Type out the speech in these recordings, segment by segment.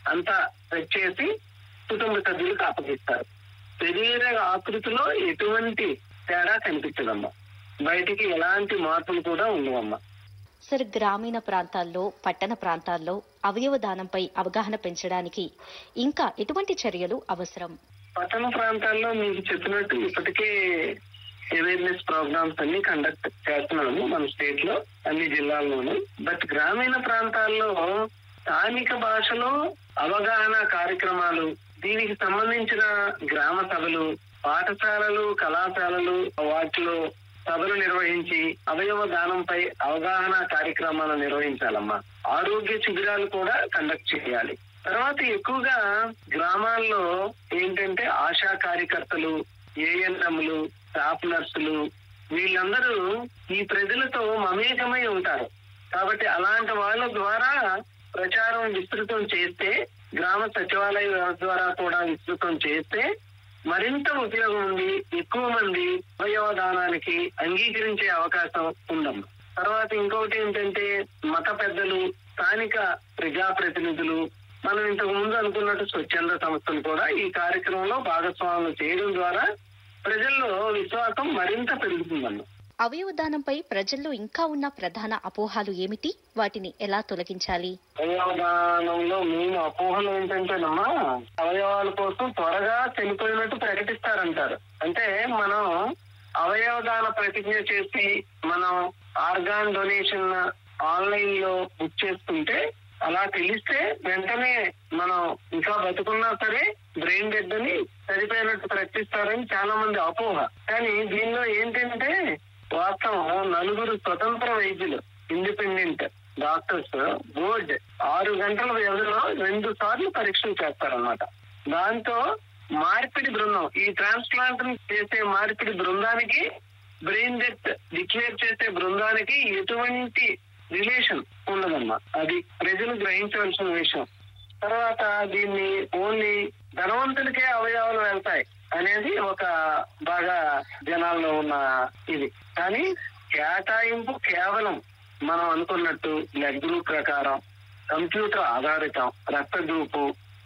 అంతా సెట్ చేసి కుటుంబ సభ్యులకు అప్పగిస్తారు శరీర ఆకృతిలో ఎటువంటి తేడా కనిపించదమ్మా బయటికి ఎలాంటి మార్పులు కూడా ఉండవమ్మా సార్ గ్రామీణ ప్రాంతాల్లో పట్టణ ప్రాంతాల్లో అవయవ దానంపై అవగాహన పెంచడానికి ఇంకా ఎటువంటి చర్యలు అవసరం పట్టణ ప్రాంతాల్లో మీకు చెప్పినట్టు ఇప్పటికే అవేర్నెస్ ప్రోగ్రామ్స్ అన్ని కండక్ట్ చేస్తున్నాము మన స్టేట్ లో అన్ని జిల్లాల్లోనూ బట్ గ్రామీణ ప్రాంతాల్లో స్థానిక భాషలో అవగాహన కార్యక్రమాలు దీనికి సంబంధించిన గ్రామ సభలు పాఠశాలలు కళాశాలలు వాటిలో సభలు నిర్వహించి అవయవ దానంపై అవగాహన కార్యక్రమాలు నిర్వహించాలమ్మా ఆరోగ్య శిబిరాలు కూడా కండక్ట్ చేయాలి తర్వాత ఎక్కువగా గ్రామాల్లో ఏంటంటే ఆశా కార్యకర్తలు ఏఎన్ఎంలు స్టాఫ్ నర్సులు వీళ్ళందరూ ఈ ప్రజలతో మమేకమై ఉంటారు కాబట్టి అలాంటి వాళ్ళ ద్వారా ప్రచారం విస్తృతం చేస్తే గ్రామ సచివాలయ వ్యవస్థ ద్వారా కూడా విస్తృతం చేస్తే మరింత ఉపయోగం ఉంది ఎక్కువ మంది అవయవ దానానికి అంగీకరించే అవకాశం ఉందమ్మా తర్వాత ఇంకొకటి ఏంటంటే మత పెద్దలు స్థానిక ప్రజాప్రతినిధులు మనం ఇంతకు ముందు అనుకున్నట్టు స్వచ్ఛంద సంస్థలు కూడా ఈ కార్యక్రమంలో భాగస్వాములు చేయడం ద్వారా ప్రజల్లో విశ్వాసం మరింత పెరుగుతుందన్న అవయవ దానంపై ప్రజల్లో ఇంకా ఉన్న ప్రధాన అపోహాలు ఏమిటి వాటిని ఎలా తొలగించాలి అవయవదానంలో మెయిన్ అపోహలు ఏంటంటేనమ్మా అవయవాల కోసం త్వరగా చనిపోయినట్టు ప్రకటిస్తారంటారు అంటే మనం అవయవదాన ప్రతిజ్ఞ చేసి మనం ఆర్గాన్ డొనేషన్ ఆన్లైన్ లో బుక్ చేసుకుంటే అలా తెలిస్తే వెంటనే మనం ఇంకా బతుకున్నా సరే బ్రెయిన్ డెడ్ అని చనిపోయినట్టు ప్రకటిస్తారని చాలా మంది అపోహ కానీ దీనిలో ఏంటంటే వాస్తవం నలుగురు స్వతంత్ర వైద్యులు ఇండిపెండెంట్ డాక్టర్స్ బోర్డ్ ఆరు గంటల వ్యవధిలో రెండు సార్లు పరీక్షలు చేస్తారన్నమాట దాంతో మార్పిడి బృందం ఈ ట్రాన్స్ప్లాంట్ చేసే మార్పిడి బృందానికి బ్రెయిన్ డెత్ డిక్లేర్ చేసే బృందానికి ఎటువంటి రిలేషన్ ఉండదమ్మా అది ప్రజలు గ్రహించవలసిన విషయం తర్వాత దీన్ని ఓన్లీ ధనవంతులకే అవయవాలు వెళ్తాయి అనేది ఒక బాగా జనాల్లో ఉన్న ఇది కానీ కేటాయింపు కేవలం మనం అనుకున్నట్టు బ్లడ్ గ్రూప్ ప్రకారం కంప్యూటర్ ఆధారితం రక్త గ్రూపు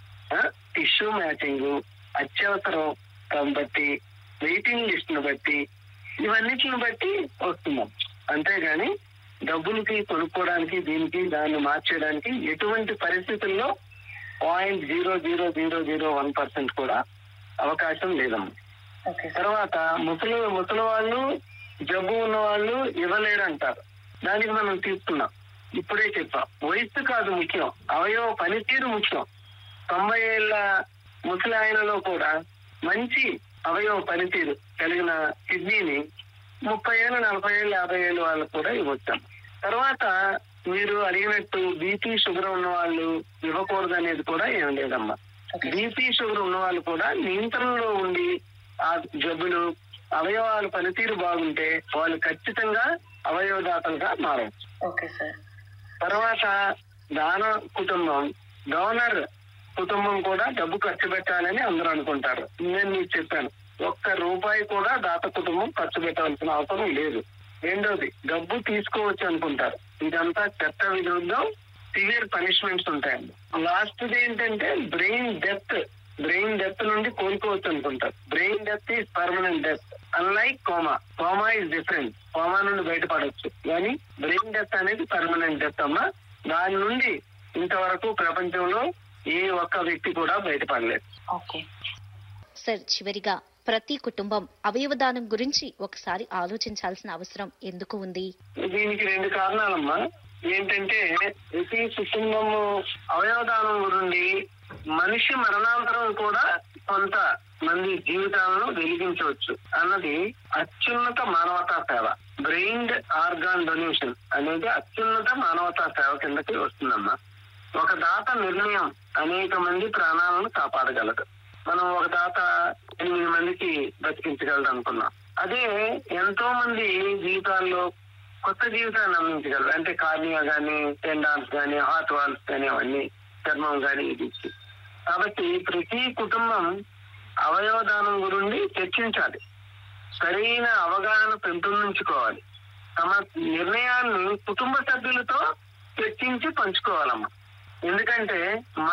టిష్యూ మ్యాచింగ్ అత్యవసరం బట్టి వెయిటింగ్ లిస్ట్ ను బట్టి ఇవన్నిటిని బట్టి వస్తున్నాం అంతేగాని డబ్బులకి కొనుక్కోవడానికి దీనికి దాన్ని మార్చేయడానికి ఎటువంటి పరిస్థితుల్లో point zero zero zero zero one percent కూడా అవకాశం లేదమ్మా తర్వాత ముసలి ముసలి వాళ్ళు జబ్బు ఉన్న వాళ్ళు ఇవ్వలేరు అంటారు దానికి మనం తీసుకున్నాం ఇప్పుడే చెప్పాం వయస్సు కాదు ముఖ్యం అవయవ పనితీరు ముఖ్యం తొంభై ఏళ్ళ ముసలి ఆయనలో కూడా మంచి అవయవ పనితీరు కలిగిన కిడ్నీని ముప్పై ఏళ్ళు నలభై ఏళ్ళు యాభై ఏళ్ళు వాళ్ళకు కూడా ఇవ్వచ్చాం తర్వాత మీరు అడిగినట్టు బీపీ షుగర్ ఉన్న వాళ్ళు ఇవ్వకూడదు అనేది కూడా ఏం లేదమ్మా బీపీ షుగర్ ఉన్న వాళ్ళు కూడా నియంత్రణలో ఉండి ఆ జబ్బులు అవయవాల పనితీరు బాగుంటే వాళ్ళు ఖచ్చితంగా అవయవదాతలుగా మారవచ్చు ఓకే సార్ తర్వాత దాన కుటుంబం డోనర్ కుటుంబం కూడా డబ్బు ఖర్చు పెట్టాలని అందరూ అనుకుంటారు నేను మీకు చెప్పాను ఒక్క రూపాయి కూడా దాత కుటుంబం ఖర్చు పెట్టవలసిన అవసరం లేదు రెండోది డబ్బు తీసుకోవచ్చు అనుకుంటారు ఇదంతా చట్ట విరుద్ధం సివియర్ పనిష్మెంట్స్ ఉంటాయండి లాస్ట్ ఏంటంటే బ్రెయిన్ డెత్ బ్రెయిన్ డెత్ నుండి కోలుకోవచ్చు అనుకుంటారు brain death is permanent death unlike coma coma is different coma నుండి బయటపడవచ్చు కానీ బ్రెయిన్ డెత్ అనేది పర్మనెంట్ డెత్ అమ్మా దాని నుండి ఇంతవరకు ప్రపంచంలో ఏ ఒక్క వ్యక్తి కూడా బయటపడలేదు ఓకే సార్ చివరిగా ప్రతి కుటుంబం అవయవ దానం గురించి ఒకసారి ఆలోచించాల్సిన అవసరం ఎందుకు ఉంది దీనికి రెండు కారణాలమ్మా ఏంటంటే ప్రతి కుటుంబము అవయవదానం గురించి మనిషి మరణాంతరం కూడా కొంత మంది జీవితాలను వెలిగించవచ్చు అన్నది అత్యున్నత మానవతా సేవ బ్రెయిన్ ఆర్గాన్ డొనేషన్ అనేది అత్యున్నత మానవతా సేవ కిందకి వస్తుందమ్మా ఒక దాత నిర్ణయం అనేక మంది ప్రాణాలను కాపాడగలదు మనం ఒక దాత ఎనిమిది మందికి బతికించగలదు అనుకున్నాం అదే ఎంతో మంది జీవితాల్లో కొత్త జీవితాన్ని అందించగలరు అంటే కార్నియా గానీ టెండాన్స్ గానీ హార్ట్ వాల్స్ గానీ అవన్నీ చర్మం గానీ ఇది ఇచ్చి. కాబట్టి ప్రతి కుటుంబం అవయవ దానం గురించి చర్చించాలి సరైన అవగాహన పెంపొందించుకోవాలి తమ నిర్ణయాన్ని కుటుంబ సభ్యులతో చర్చించి పంచుకోవాలమ్మా ఎందుకంటే